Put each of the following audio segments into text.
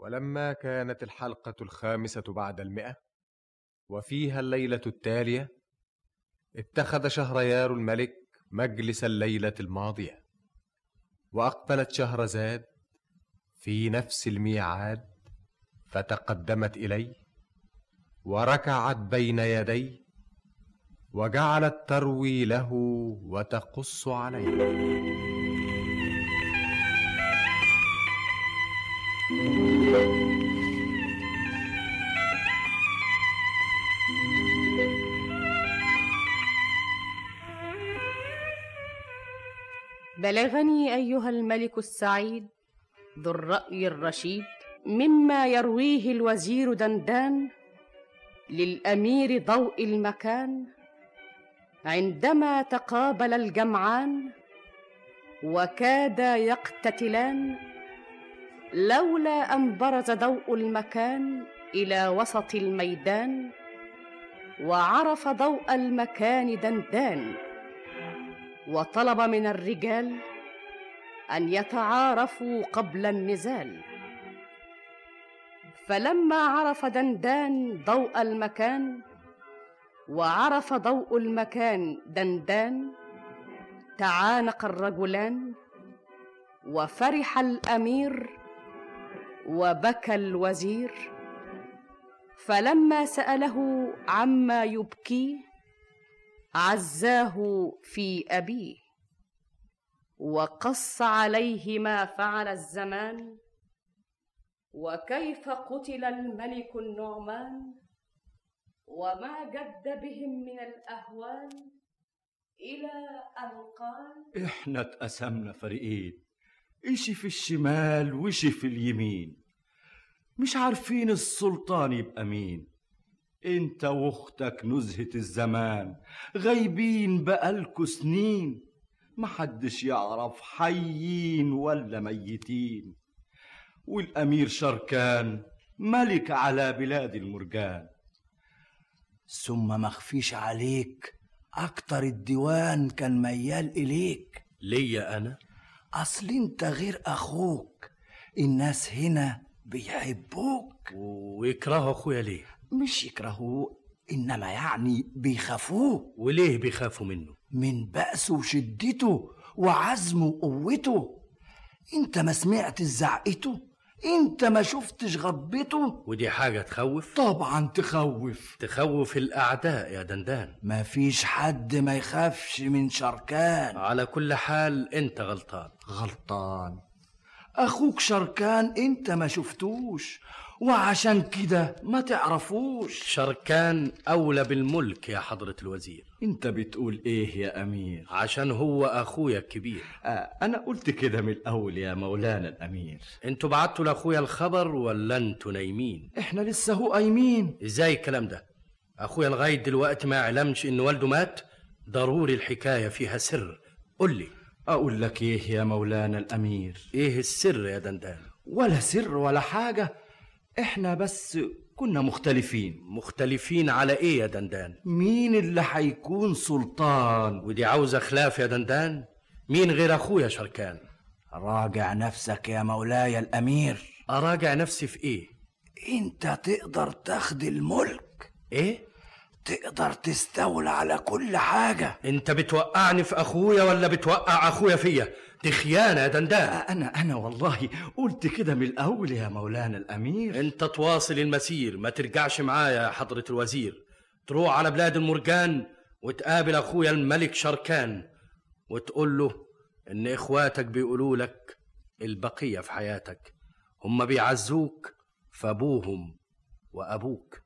ولما كانت الحلقة الخامسة بعد المئة وفيها الليلة التالية اتخذ شهريار الملك مجلس الليلة الماضية وأقبلت شهرزاد في نفس الميعاد فتقدمت إليه وركعت بين يديه وجعلت تروي له وتقص عليه بلغني ايها الملك السعيد ذو الراي الرشيد مما يرويه الوزير دندان للامير ضوء المكان عندما تقابل الجمعان وكادا يقتتلان لولا ان برز ضوء المكان الى وسط الميدان وعرف ضوء المكان دندان وطلب من الرجال ان يتعارفوا قبل النزال فلما عرف دندان ضوء المكان وعرف ضوء المكان دندان تعانق الرجلان وفرح الامير وبكى الوزير فلما ساله عما يبكيه عزاه في ابيه وقص عليه ما فعل الزمان وكيف قتل الملك النعمان وما جد بهم من الاهوال الى ان قال احنا اتقسمنا فريقين إشي في الشمال وإشي في اليمين مش عارفين السلطان يبقى مين انت واختك نزهة الزمان غايبين بقالكوا سنين محدش يعرف حيين ولا ميتين والأمير شركان ملك على بلاد المرجان ثم مخفيش عليك أكتر الديوان كان ميال إليك ليا أنا أصل أنت غير أخوك الناس هنا بيحبوك ويكرهوا أخويا ليه مش يكرهوه إنما يعني بيخافوه وليه بيخافوا منه من بأسه وشدته وعزمه وقوته انت ما سمعت زعقته انت ما شفتش غضبته ودي حاجة تخوف طبعا تخوف تخوف الأعداء يا دندان ما فيش حد ما يخافش من شركان على كل حال انت غلطان غلطان اخوك شركان انت ما شفتوش وعشان كده ما تعرفوش شركان أولى بالملك يا حضرة الوزير انت بتقول ايه يا امير عشان هو أخويا الكبير آه انا قلت كده من الاول يا مولانا الامير انتوا بعتوا لأخويا الخبر ولا انتوا نايمين احنا لسه هو قايمين ازاي الكلام ده أخويا لغاية دلوقتي ما يعلمش إن والده مات ضروري الحكاية فيها سر قل لي اقول لك ايه يا مولانا الامير ايه السر يا دندان ولا سر ولا حاجه احنا بس كنا مختلفين مختلفين على ايه يا دندان مين اللي هيكون سلطان ودي عاوزة خلاف يا دندان مين غير أخويا شركان راجع نفسك يا مولاي الامير أراجع نفسي في ايه انت تقدر تاخد الملك ايه تقدر تستولى على كل حاجة انت بتوقعني في اخويا ولا بتوقع اخويا فيا دي خيانة يا دندان أنا أنا والله قلت كده من الأول يا مولانا الأمير انت تواصل المسير ما ترجعش معايا يا حضرة الوزير تروح على بلاد المرجان وتقابل اخويا الملك شركان وتقول له ان اخواتك بيقولوا لك البقية في حياتك هم بيعزوك فابوهم وابوك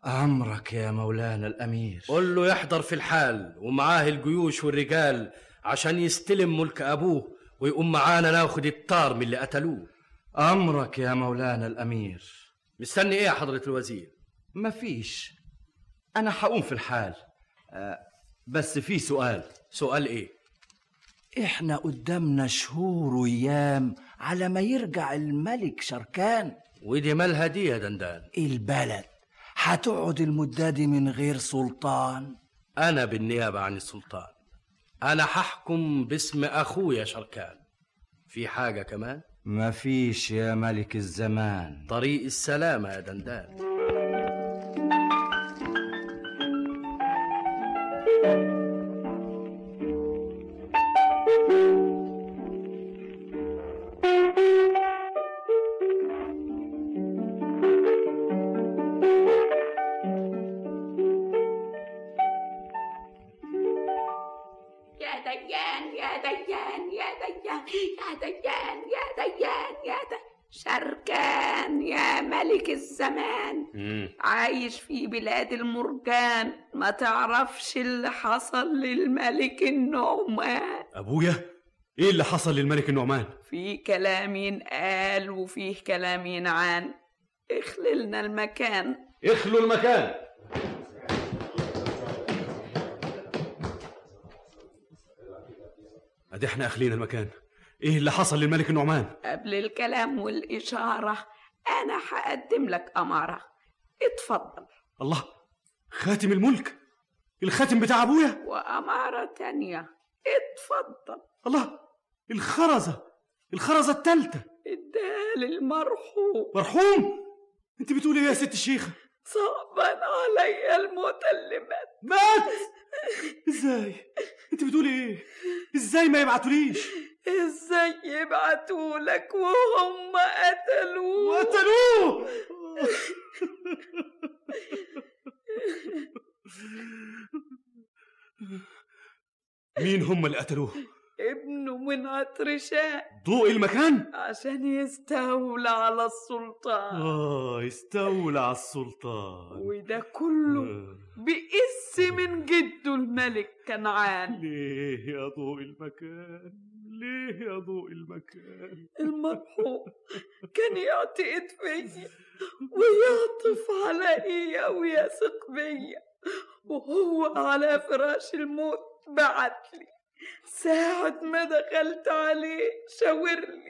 أمرك يا مولانا الأمير قول له يحضر في الحال ومعاه الجيوش والرجال عشان يستلم ملك ابوه ويقوم معانا ناخد الطار من اللي قتلوه أمرك يا مولانا الأمير مستني ايه يا حضرة الوزير مفيش أنا هقوم في الحال أه بس في سؤال سؤال ايه إحنا قدامنا شهور وأيام على ما يرجع الملك شركان ودي مالها دي يا دندان البلد هتقعد المدة دي من غير سلطان انا بالنيابة عن السلطان انا هحكم باسم اخويا شركان في حاجة كمان مفيش يا ملك الزمان طريق السلامة يا دندان يا ديان يا ديان يا ديان يا ديان يا ديان يا ديان شركان يا ملك الزمان عايش في بلاد المرجان ما تعرفش اللي حصل للملك النعمان ابويا ايه اللي حصل للملك النعمان في كلام ينقال وفيه كلام ينعان اخللنا المكان اخلوا المكان ادي احنا اخلينا المكان ايه اللي حصل للملك النعمان قبل الكلام والإشارة أنا هقدم لك أمارة اتفضل الله خاتم الملك الخاتم بتاع ابويا وأمارة تانية اتفضل الله الخرزه الخرزه التالتة اديها للمرحوم مرحوم انت بتقولي ايه يا ست الشيخه صعبان عليا الموت اللي مات مات ازاي انت بتقولي ايه ازاي ما يبعتوليش ازاي يبعتولك وهم قتلوه وقتلوه مين هم اللي قتلوه ابنه من عطرشان ضوء المكان عشان يستولى على السلطان اه يستولى على السلطان وده كله آه. بقس من جده الملك كنعان ليه يا ضوء المكان ليه يا ضوء المكان المرحوم كان يعتقد فيا ويعطف عليا ويثق بيا وهو على فراش الموت بعتلي ساعة ما دخلت عليه شاورلي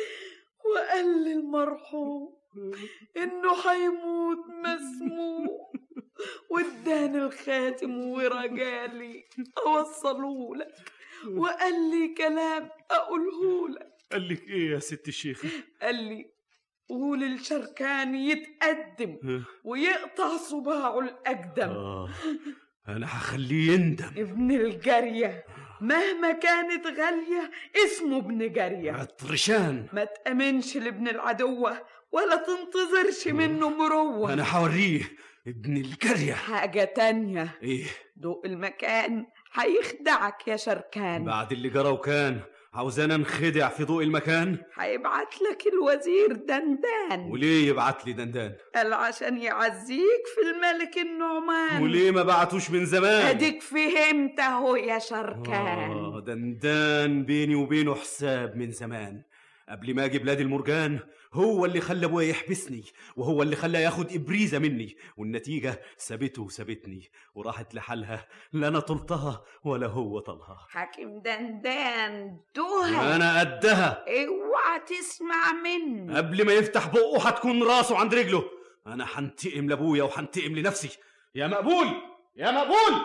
وقال لي المرحوم انه هيموت مسموم واداني الخاتم ورجالي اوصله لك وقال لي كلام اقوله لك قال لك ايه يا ست الشيخة قال لي قول الشركان يتقدم آه. ويقطع صباعه الأقدم اه انا هخليه يندم ابن الجارية مهما كانت غالية اسمه ابن جارية عطرشان ما تأمنش لابن العدوة ولا تنتظرش منه مروة انا هوريه ابن الجارية حاجة تانية ايه ضوء المكان هيخدعك يا شركان بعد اللي جرى وكان عاوزانا نخدع في ضوء المكان هيبعت لك الوزير دندان وليه يبعت لي دندان قال عشان يعزيك في الملك النعمان وليه ما بعتوش من زمان اديك فهمت اهو يا شركان آه دندان بيني وبينه حساب من زمان قبل ما اجي بلاد المرجان هو اللي خلى ابويا يحبسني وهو اللي خلى ياخد ابريزه مني والنتيجه سابته وسابتني وراحت لحالها لا انا طلتها ولا هو طلها حاكم دندان دوها انا قدها اوعى تسمع منه قبل ما يفتح بقه هتكون راسه عند رجله انا هنتقم لابويا وهنتقم لنفسي يا مقبول يا مقبول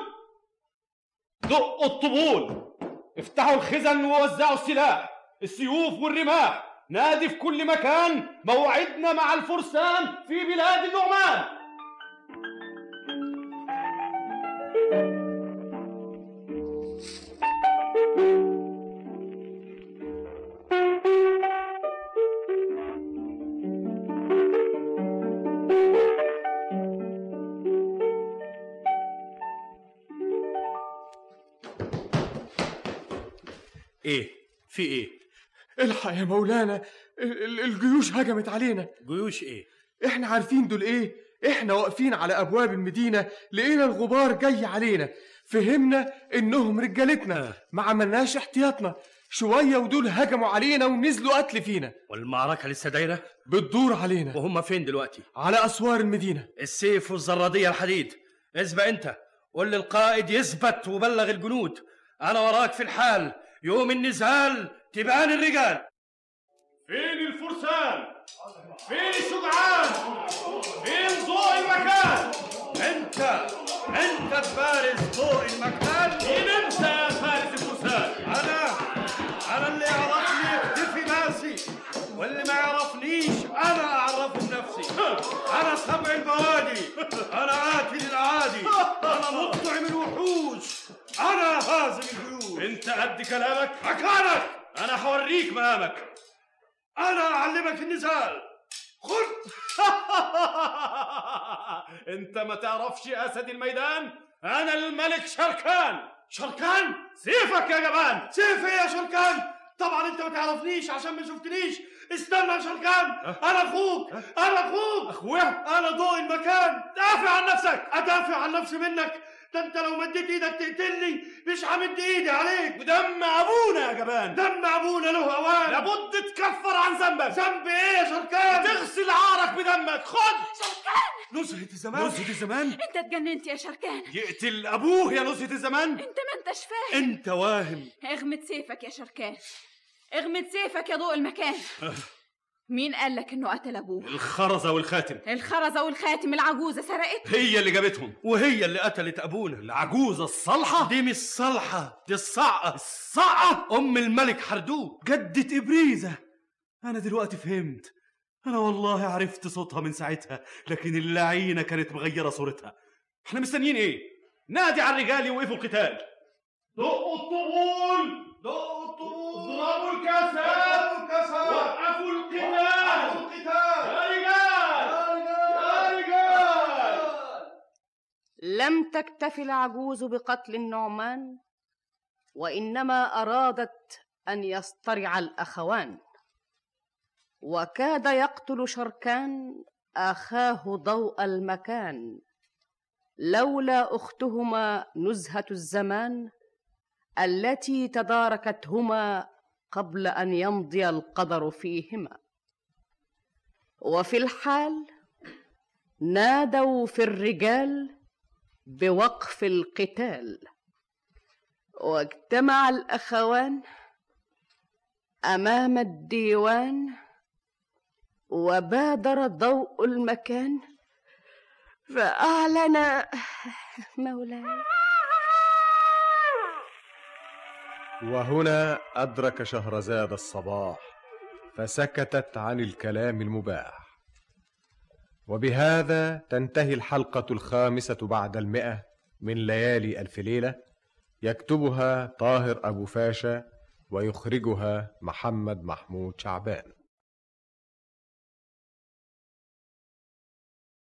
دقوا الطبول افتحوا الخزن ووزعوا السلاح السيوف والرماح نادي في كل مكان موعدنا مع الفرسان في بلاد النعمان ايه في ايه الحق يا مولانا ال- ال- الجيوش هجمت علينا جيوش ايه احنا عارفين دول ايه احنا واقفين على ابواب المدينه لقينا الغبار جاي علينا فهمنا انهم رجالتنا ما عملناش احتياطنا شويه ودول هجموا علينا ونزلوا قتل فينا والمعركة لسه دايرة بتدور علينا وهم فين دلوقتي على اسوار المدينه السيف والزرادية الحديد اسبق انت قول للقائد يثبت وبلغ الجنود انا وراك في الحال يوم النزال تبان الرجال فين الفرسان فين الشجعان فين ضوء المكان انت انت فارس ضوء المكان مين انت يا فارس الفرسان انا انا اللي يعرفني يختفي ناسي سبع البوادي انا قاتل الاعادي انا مطعم الوحوش انا هازم الجيوش انت قد كلامك مكانك انا هوريك مقامك انا اعلمك النزال خذ انت ما تعرفش اسد الميدان انا الملك شركان شركان سيفك يا جبان سيفي يا شركان طبعا انت ما تعرفنيش عشان ما شفتنيش استنى يا شركان انا اخوك انا اخوك اخويا انا ضوء المكان دافع عن نفسك ادافع عن نفسي منك ده انت لو مديت ايدك تقتلني مش همد ايدي عليك ودم ابونا يا جبان دم ابونا له اوان لابد تكفر عن ذنبك ذنب ايه يا شركان تغسل عارك بدمك خد شركان نزهة الزمان نزهة الزمان انت اتجننت يا شركان يقتل ابوه يا نزهة الزمان انت ما انتش فاهم انت واهم اغمد سيفك يا شركان اغمد سيفك يا ضوء المكان مين قال لك انه قتل ابوه الخرزة والخاتم الخرزه والخاتم العجوزه سرقت هي اللي جابتهم وهي اللي قتلت ابونا العجوزة الصالحة دي مش صالحة دي الصعقة الصعقة ام الملك حردوق جدة إبريزة أنا دلوقتي فهمت أنا والله عرفت صوتها من ساعتها لكن اللعينة كانت مغيرة صورتها احنا مستنيين ايه؟ نادي على الرجال يوقفوا القتال دقوا الطبول دقوا الطبول اضربوا الكاسات الكسر وقفوا القتال القتال يا رجال يا رجال لم تكتف العجوز بقتل النعمان وانما ارادت ان يصطرع الاخوان وكاد يقتل شركان اخاه ضوء المكان لولا اختهما نزهه الزمان التي تداركتهما قبل ان يمضي القدر فيهما وفي الحال نادوا في الرجال بوقف القتال واجتمع الاخوان امام الديوان وبادر ضوء المكان فاعلن مولاي وهنا أدرك شهرزاد الصباح فسكتت عن الكلام المباح وبهذا تنتهي الحلقة الخامسة بعد المئة من ليالي ألف ليلة يكتبها طاهر أبو فاشا ويخرجها محمد محمود شعبان